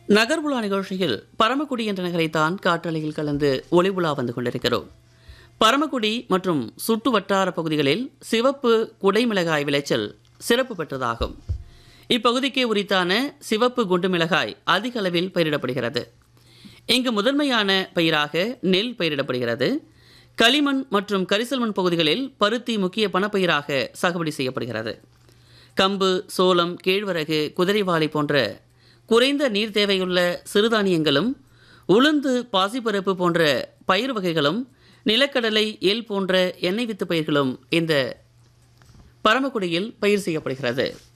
நகர்வுலா நிகழ்ச்சியில் பரமக்குடி என்ற நகரைத்தான் காற்றலையில் கலந்து ஒளிவுலா வந்து கொண்டிருக்கிறோம் பரமக்குடி மற்றும் சுற்று வட்டார பகுதிகளில் சிவப்பு குடைமிளகாய் விளைச்சல் சிறப்பு பெற்றதாகும் இப்பகுதிக்கு உரித்தான சிவப்பு குண்டு மிளகாய் அதிக அளவில் பயிரிடப்படுகிறது இங்கு முதன்மையான பயிராக நெல் பயிரிடப்படுகிறது களிமண் மற்றும் கரிசல் மண் பகுதிகளில் பருத்தி முக்கிய பணப்பயிராக சாகுபடி செய்யப்படுகிறது கம்பு சோளம் கேழ்வரகு குதிரைவாலி போன்ற குறைந்த நீர் தேவையுள்ள சிறுதானியங்களும் உளுந்து பாசிப்பருப்பு போன்ற பயிர் வகைகளும் நிலக்கடலை எள் போன்ற எண்ணெய் வித்து பயிர்களும் இந்த பரமக்குடியில் பயிர் செய்யப்படுகிறது